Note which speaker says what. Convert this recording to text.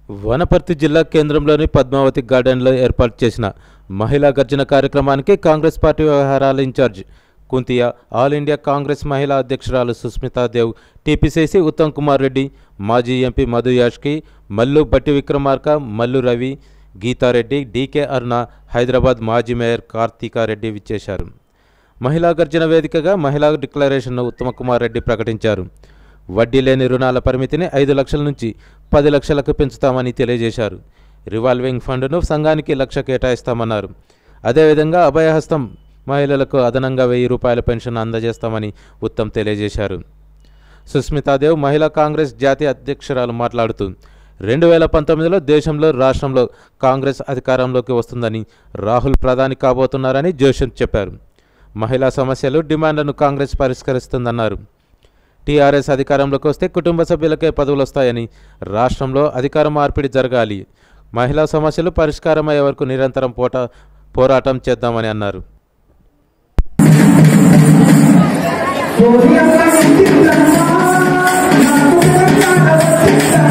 Speaker 1: వనపర్తి జిల్లా కేంద్రంలోని పద్మావతి గార్డెన్లో ఏర్పాటు చేసిన మహిళా గర్జన కార్యక్రమానికి కాంగ్రెస్ పార్టీ వ్యవహారాల incharge Kuntia all India Congress మహిళా అధ్యక్షురాలు సుస్మితాదేవ్ టీపీసీసీ ఉత్తమ్ కుమార్ రెడ్డి మాజీ ఎంపీ మధు యాష్కి మల్లు బట్టి విక్రమార్క మల్లు రవి గీతారెడ్డి డీకే అరుణ హైదరాబాద్ మాజీ మేయర్ కార్తీకారెడ్డి విచ్చేశారు మహిళా గర్జన వేదికగా మహిళా డిక్లరేషన్ను ఉత్తమ కుమార్ రెడ్డి ప్రకటించారు వడ్డీ లేని రుణాల పరిమితిని ఐదు లక్షల నుంచి పది లక్షలకు పెంచుతామని తెలియజేశారు రివాల్వింగ్ ఫండ్ను సంఘానికి లక్ష కేటాయిస్తామన్నారు అదేవిధంగా అభయహస్తం మహిళలకు అదనంగా వెయ్యి రూపాయల పెన్షన్ అందజేస్తామని ఉత్తమ్ తెలియజేశారు సుస్మితాదేవ్ మహిళా కాంగ్రెస్ జాతీయ అధ్యక్షురాలు మాట్లాడుతూ రెండు వేల పంతొమ్మిదిలో దేశంలో రాష్ట్రంలో కాంగ్రెస్ అధికారంలోకి వస్తుందని రాహుల్ ప్రధాని కాబోతున్నారని జోషన్ చెప్పారు మహిళా సమస్యలు డిమాండ్లను కాంగ్రెస్ పరిష్కరిస్తుందన్నారు టీఆర్ఎస్ అధికారంలోకి వస్తే కుటుంబ సభ్యులకే పదవులు వస్తాయని రాష్ట్రంలో అధికార మార్పిడి జరగాలి మహిళా సమస్యలు పరిష్కారమయ్యే వరకు నిరంతరం పోట పోరాటం చేద్దామని అన్నారు
Speaker 2: Podría ser un